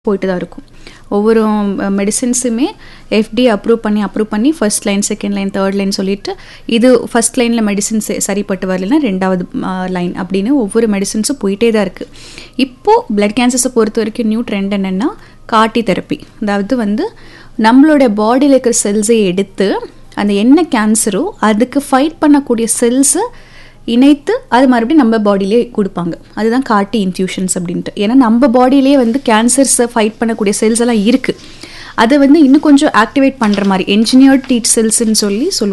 போயிட்டு தான் இருக்கும் ஒவ்வொரு மெடிசின்ஸுமே எஃப்டி அப்ரூவ் பண்ணி அப்ரூவ் பண்ணி first line second line third line சொல்லிட்டு இது ஃபர்ஸ்ட் லைனில் மெடிசின்ஸ் சரிப்பட்டு வரலைன்னா ரெண்டாவது லைன் அப்படின்னு ஒவ்வொரு மெடிசின்ஸும் போயிட்டே தான் இருக்குது இப்போது பிளட் கேன்சர்ஸை பொறுத்த வரைக்கும் நியூ ட்ரெண்ட் என்னென்னா காட்டி தெரப்பி அதாவது வந்து நம்மளோட பாடியில் இருக்கிற செல்ஸை எடுத்து அந்த என்ன கேன்சரோ அதுக்கு ஃபைட் பண்ணக்கூடிய செல்ஸை இணைத்து அது மறுபடியும் நம்ம பாடியிலே கொடுப்பாங்க அதுதான் காட்டி இன்ஃபியூஷன்ஸ் அப்படின்ட்டு ஏன்னா நம்ம பாடியிலே வந்து கேன்சர்ஸை ஃபைட் பண்ணக்கூடிய செல்ஸ் எல்லாம் இருக்குது அதை வந்து இன்னும் கொஞ்சம் ஆக்டிவேட் பண்ணுற மாதிரி என்ஜினியர்ட் டீட் செல்ஸ்ன்னு சொல்லி சொல்லுவாங்க